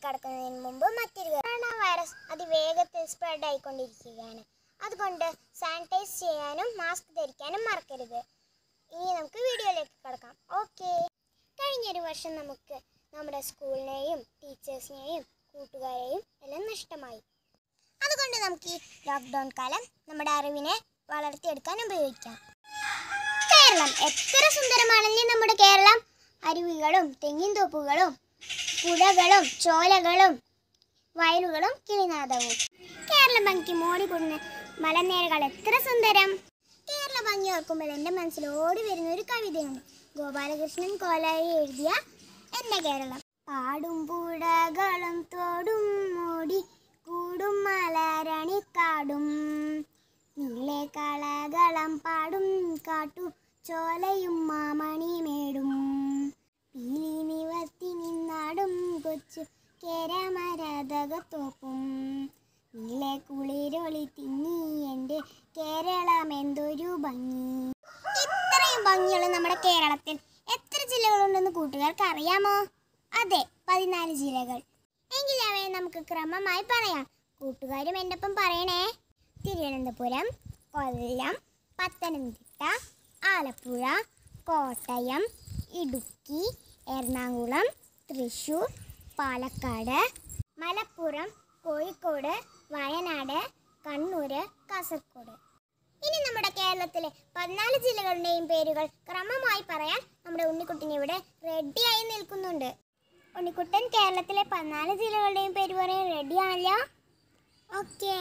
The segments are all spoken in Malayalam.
വീഡിയോയിലേക്ക് കടക്കുന്നതിന് മുമ്പ് മറ്റൊരു കൊറോണ വൈറസ് അതിവേഗത്തിൽ സ്പ്രെഡ് ആയിക്കൊണ്ടിരിക്കുകയാണ് അതുകൊണ്ട് സാനിറ്റൈസ് ചെയ്യാനും മാസ്ക് ധരിക്കാനും മറക്കരുത് ഇനി നമുക്ക് വീഡിയോയിലേക്ക് കടക്കാം ഓക്കെ കഴിഞ്ഞൊരു വർഷം നമുക്ക് നമ്മുടെ സ്കൂളിനെയും ടീച്ചേഴ്സിനെയും കൂട്ടുകാരെയും എല്ലാം നഷ്ടമായി അതുകൊണ്ട് നമുക്ക് ഈ ലോക്ക്ഡൗൺ കാലം നമ്മുടെ അറിവിനെ വളർത്തിയെടുക്കാൻ ഉപയോഗിക്കാം കേരളം എത്ര സുന്ദരമാണല്ലേ നമ്മുടെ കേരളം അരുവികളും തെങ്ങിൻ തോപ്പുകളും പുഴകളും ചോലകളും വയലുകളും കിളിനാദവും കേരള ഭംഗിക്ക് മോടിക്കൊടുന്ന മലനിരകൾ എത്ര സുന്ദരം കേരള ഭംഗി ഓർക്കുമ്പോൾ എൻ്റെ മനസ്സിൽ ഓടി വരുന്ന ഒരു കവിതയുണ്ട് ഗോപാലകൃഷ്ണൻ കോലായി എഴുതിയ എൻ്റെ കേരളം പാടും പുഴകളും തോടും മൂടി കൂടും മലരണിക്കാടും നീളെ കളകളം പാടും കാട്ടു ചോലയും മാമണിമേടും പീലി നിവർത്തി നിന്നാടും കൊച്ചു കേരമരതകത്തോപ്പും നീളെ കുളിരൊളി തിങ്ങി എൻ്റെ കേരളം എന്തൊരു ഭംഗി ഇത്രയും ഭംഗിയുള്ള നമ്മുടെ കേരളത്തിൽ എത്ര ജില്ലകളുണ്ടെന്ന് കൂട്ടുകാർക്ക് അറിയാമോ അതെ പതിനാല് ജില്ലകൾ എങ്കിൽ അവയെ നമുക്ക് ക്രമമായി പറയാം കൂട്ടുകാരും എൻ്റെ ഒപ്പം പറയണേ തിരുവനന്തപുരം കൊല്ലം പത്തനംതിട്ട ആലപ്പുഴ കോട്ടയം ഇടുക്കി എറണാകുളം തൃശൂർ പാലക്കാട് മലപ്പുറം കോഴിക്കോട് വയനാട് കണ്ണൂർ കാസർഗോഡ് ഇനി നമ്മുടെ കേരളത്തിലെ പതിനാല് ജില്ലകളുടെയും പേരുകൾ ക്രമമായി പറയാൻ നമ്മുടെ ഉണ്ണിക്കുട്ടൻ ഇവിടെ റെഡിയായി നിൽക്കുന്നുണ്ട് ഉണ്ണിക്കുട്ടൻ കേരളത്തിലെ പതിനാല് ജില്ലകളുടെയും പേര് പറയാൻ റെഡിയാണല്ലോ ഓക്കെ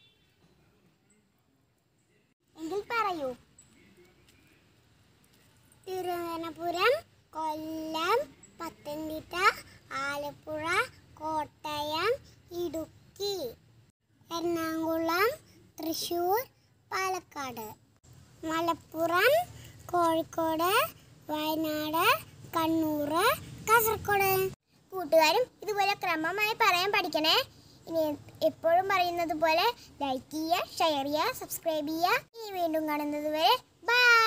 എങ്കിൽ പറയൂ തിരുവനന്തപുരം കൊല്ലം പത്തനംതിട്ട ആലപ്പുഴ കോട്ടയം ഇടുക്കി എറണാകുളം തൃശ്ശൂർ പാലക്കാട് മലപ്പുറം കോഴിക്കോട് വയനാട് കണ്ണൂർ കാസർഗോഡ് കൂട്ടുകാരും ഇതുപോലെ ക്രമമായി പറയാൻ പഠിക്കണേ ഇനി എപ്പോഴും പറയുന്നത് പോലെ ലൈക്ക് ചെയ്യുക ഷെയർ ചെയ്യുക സബ്സ്ക്രൈബ് ചെയ്യുക ഇനി വീണ്ടും കാണുന്നത് വരെ ബൈ